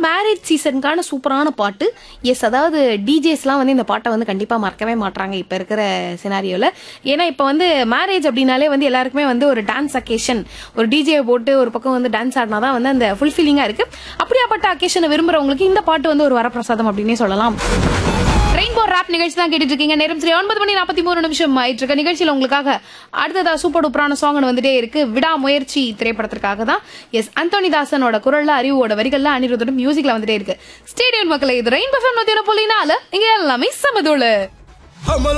marriage சீசனுக்கான சூப்பரான பாட்டு S அதாவது டிஜேஸ்லாம் வந்து இந்த பாட்டை வந்து கண்டிப்பா மறக்கவே மாட்றாங்க இப்ப இருக்கிற சினாரியோல ஏன்னா இப்ப வந்து மேரேஜ் அப்படின்னாலே வந்து எல்லாருக்குமே வந்து ஒரு டான்ஸ் அக்கேஷன் ஒரு டிஜே போட்டு ஒரு பக்கம் வந்து டான்ஸ் ஆடினாதான் வந்து அந்த ஃபுல்ஃபில்லிங்கா இருக்கு அப்படியாப்பட்ட அக்கேஷனை விரும்புறவங்களுக்கு இந்த பாட்டு வந்து ஒரு வரப்பிரசாதம் அப்படின்னே சொல்லலாம் ரெயின்போ ராப் நிகழ்ச்சி தான் கேட்டுட்டு இருக்கீங்க நேரம் சரி ஒன்பது மணி நாற்பத்தி மூணு நிமிஷம் ஆயிட்டு இருக்க நிகழ்ச்சியில உங்களுக்காக அடுத்ததா சூப்பர் டூப்பரான சாங் வந்துட்டே இருக்கு விடாமுயற்சி திரைப்படத்திற்காக தான் எஸ் அந்தோனி தாசனோட குரல்ல அறிவோட வரிகள்ல அனிருத்தோட மியூசிக்ல வந்துட்டே இருக்கு ஸ்டேடியம் மக்களை இது ரெயின்போ ஃபேம் நூத்தி ஒன்று புள்ளினால இங்க எல்லாமே சமதோளு